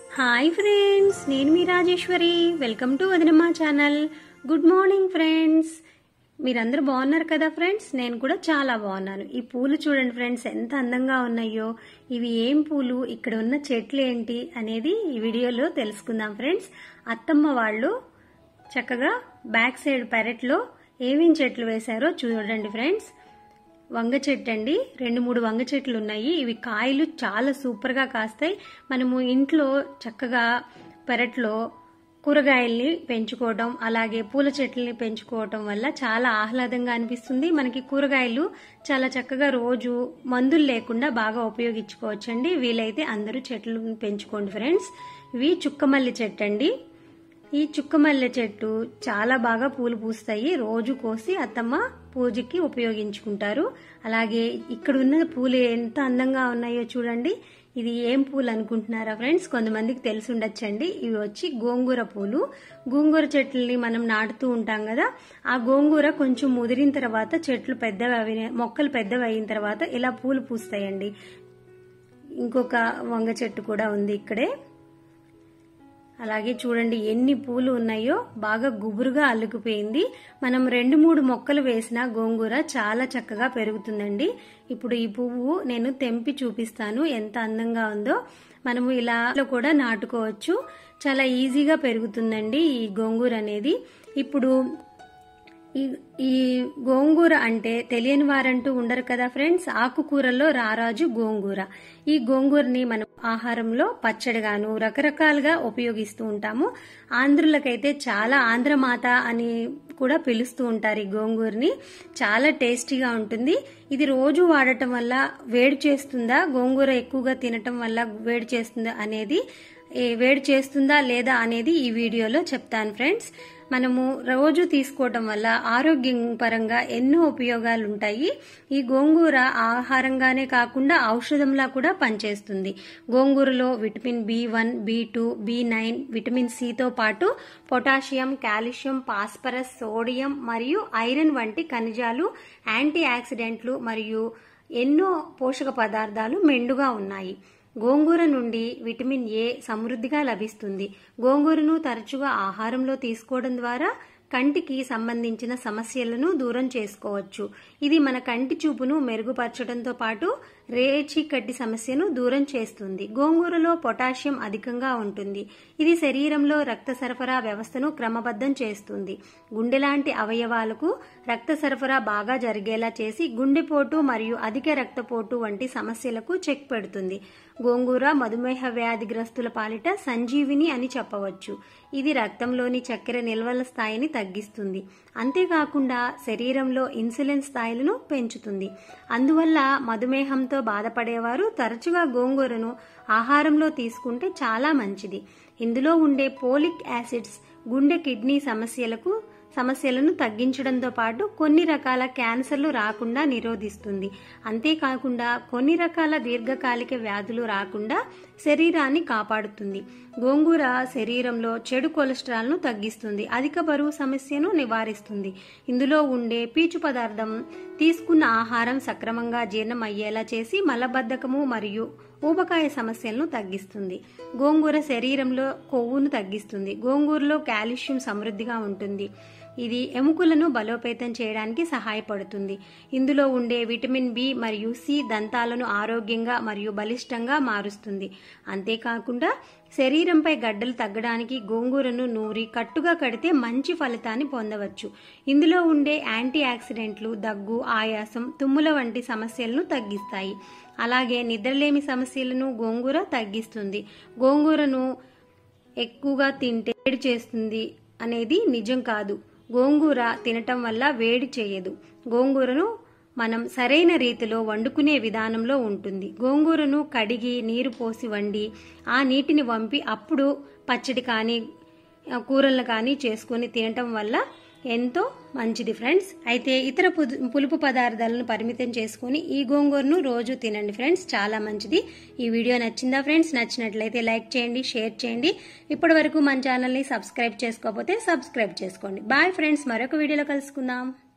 hi friends నేను మీ Rajeshwari welcome to Vadinamma channel good morning friends మీరందరూ బాగున్నారు కదా ఫ్రెండ్స్ నేను కూడా చాలా బాగున్నాను ఈ పూలు చూడండి ఫ్రెండ్స్ ఎంత అందంగా ఉన్నాయో ఇవి ఏం పూలు ఇక్కడ ఉన్న చెట్లు ఏంటి అనేది ఈ వీడియోలో తెలుసుకుందాం ఫ్రెండ్స్ అత్తమ్మ వాళ్ళు చక్కగా బ్యాక్ సైడ్ పెరట్లో ఏమేం చెట్లు వేశారో చూడండి ఫ్రెండ్స్ వంగ చెట్టు అండి రెండు మూడు వంగ చెట్లు ఉన్నాయి ఇవి కాయలు చాలా సూపర్గా కాస్తాయి మనము ఇంట్లో చక్కగా పెరట్లో కూరగాయల్ని పెంచుకోవడం అలాగే పూల చెట్లని పెంచుకోవడం వల్ల చాలా ఆహ్లాదంగా అనిపిస్తుంది మనకి కూరగాయలు చాలా చక్కగా రోజు మందులు లేకుండా బాగా ఉపయోగించుకోవచ్చండి వీలైతే అందరూ చెట్లు పెంచుకోండి ఫ్రెండ్స్ ఇవి చుక్కమల్లి చెట్టు అండి ఈ చుక్కమల్లె చెట్టు చాలా బాగా పూలు పూస్తాయి రోజు కోసి అత్తమ్మ పూజకి ఉపయోగించుకుంటారు అలాగే ఇక్కడ ఉన్న పూలు ఎంత అందంగా ఉన్నాయో చూడండి ఇది ఏం పూలు అనుకుంటున్నారా ఫ్రెండ్స్ కొంతమందికి తెలిసి ఉండొచ్చండి ఇవి వచ్చి గోంగూర పూలు గోంగూర చెట్లని మనం నాటుతూ ఉంటాం కదా ఆ గోంగూర కొంచెం ముదిరిన తర్వాత చెట్లు పెద్దవి అవి మొక్కలు పెద్దవి అయిన తర్వాత ఇలా పూలు పూస్తాయండి ఇంకొక వంగ చెట్టు కూడా ఉంది ఇక్కడే అలాగే చూడండి ఎన్ని పూలు ఉన్నాయో బాగా గుబురుగా అల్లుకుపోయింది మనం రెండు మూడు మొక్కలు వేసిన గోంగూర చాలా చక్కగా పెరుగుతుందండి ఇప్పుడు ఈ పువ్వు నేను తెంపి చూపిస్తాను ఎంత అందంగా ఉందో మనము ఇలా కూడా నాటుకోవచ్చు చాలా ఈజీగా పెరుగుతుందండి ఈ గోంగూర అనేది ఇప్పుడు ఈ ఈ గోంగూర అంటే తెలియని వారంటూ ఉండరు కదా ఫ్రెండ్స్ ఆకుకూరల్లో రారాజు గోంగూర ఈ గోంగూరని మనం ఆహారంలో పచ్చడిగాను రకరకాలుగా ఉపయోగిస్తూ ఉంటాము ఆంధ్రులకైతే చాలా ఆంధ్రమాత అని కూడా పిలుస్తూ ఉంటారు ఈ గోంగూరని చాలా టేస్టీగా ఉంటుంది ఇది రోజు వాడటం వల్ల వేడి చేస్తుందా గోంగూర ఎక్కువగా తినటం వల్ల వేడి చేస్తుందా అనేది వేడి చేస్తుందా లేదా అనేది ఈ వీడియోలో చెప్తాను ఫ్రెండ్స్ మనము రోజు తీసుకోవటం వల్ల ఆరోగ్యం పరంగా ఎన్నో ఉపయోగాలు ఉంటాయి ఈ గోంగూర ఆహారంగానే కాకుండా ఔషధంలా కూడా పనిచేస్తుంది గోంగూరలో vitamin B one B two B nine vitamin సితో పాటు పొటాషియం కాల్షియం పాస్పరస్ సోడియం మరియు ఐరన్ వంటి ఖనిజాలు యాంటీ ఆక్సిడెంట్లు మరియు ఎన్నో పోషక పదార్థాలు మెండుగా ఉన్నాయి గోంగూర నుండి విటమిన్ ఏ సమృద్ధిగా లభిస్తుంది గోంగూరను తరచుగా ఆహారంలో తీసుకోవడం ద్వారా కంటికి సంబంధించిన సమస్యలను దూరం చేసుకోవచ్చు ఇది మన కంటి చూపును మెరుగుపరచడంతో పాటు రేచి కట్టి సమస్యను దూరం చేస్తుంది గోంగూరలో పొటాషియం అధికంగా ఉంటుంది ఇది శరీరంలో రక్త సరఫరా వ్యవస్థను క్రమబద్ధం చేస్తుంది గుండె లాంటి అవయవాలకు రక్త సరఫరా బాగా జరిగేలా చేసి గుండెపోటు మరియు అధిక రక్తపోటు వంటి సమస్యలకు చెక్ పెడుతుంది గోంగూర మధుమేహ వ్యాధిగ్రస్తుల పాలిట సంజీవిని అని చెప్పవచ్చు ఇది రక్తంలోని చక్కెర నిల్వల స్థాయిని తగ్గిస్తుంది అంతేకాకుండా శరీరంలో ఇన్సులిన్ స్థాయిలను పెంచుతుంది అందువల్ల మధుమేహంతో బాధపడేవారు తరచుగా గోంగూరను ఆహారంలో తీసుకుంటే చాలా మంచిది ఇందులో ఉండే పోలిక్ యాసిడ్స్ గుండె కిడ్నీ సమస్యలకు సమస్యలను తగ్గించడంతో పాటు కొన్ని రకాల క్యాన్సర్లు రాకుండా నిరోధిస్తుంది అంతేకాకుండా కొన్ని రకాల దీర్ఘకాలిక వ్యాధులు రాకుండా శరీరాన్ని కాపాడుతుంది గోంగూర శరీరంలో చెడు కొలెస్ట్రాల్ను తగ్గిస్తుంది అధిక బరువు సమస్యను నివారిస్తుంది ఇందులో ఉండే పీచు పదార్థం తీసుకున్న ఆహారం సక్రమంగా జీర్ణం అయ్యేలా చేసి మలబద్ధకము మరియు ఊబకాయ సమస్యలను తగ్గిస్తుంది గోంగూర శరీరంలో కొవ్వును తగ్గిస్తుంది గోంగూరలో కాల్షియం సమృద్ధిగా ఉంటుంది ఇది ఎముకలను బలోపేతం చేయడానికి సహాయపడుతుంది ఇందులో ఉండే విటమిన్ బి మరియు సి దంతాలను ఆరోగ్యంగా మరియు బలిష్టంగా మారుస్తుంది అంతేకాకుండా శరీరంపై గడ్డలు తగ్గడానికి గోంగూరను నూరి కట్టుగా కడితే మంచి ఫలితాన్ని పొందవచ్చు ఇందులో ఉండే యాంటీ ఆక్సిడెంట్లు దగ్గు ఆయాసం తుమ్ముల వంటి సమస్యలను తగ్గిస్తాయి అలాగే నిద్రలేమి సమస్యలను గోంగూర తగ్గిస్తుంది గోంగూరను ఎక్కువగా తింటే వేడి చేస్తుంది అనేది నిజం కాదు గోంగూర తినటం వల్ల వేడి చేయదు గోంగూరను మనం సరైన రీతిలో వండుకునే విధానంలో ఉంటుంది గోంగూరను కడిగి నీరు పోసి వండి ఆ నీటిని వంపి అప్పుడు పచ్చడి కానీ కూరలను కానీ చేసుకొని తినటం వల్ల ఎంతో మంచిది ఫ్రెండ్స్ అయితే ఇతర పులుపు పదార్థాలను పరిమితం చేసుకొని ఈ గోంగూరను రోజు తినండి ఫ్రెండ్స్ చాలా మంచిది ఈ వీడియో నచ్చిందా ఫ్రెండ్స్ నచ్చినట్లయితే లైక్ చేయండి షేర్ చేయండి ఇప్పటి వరకు మన ఛానల్ని సబ్స్క్రైబ్ చేసుకోకపోతే సబ్స్క్రైబ్ చేసుకోండి బాయ్ ఫ్రెండ్స్ మరొక వీడియోలో కలుసుకుందాం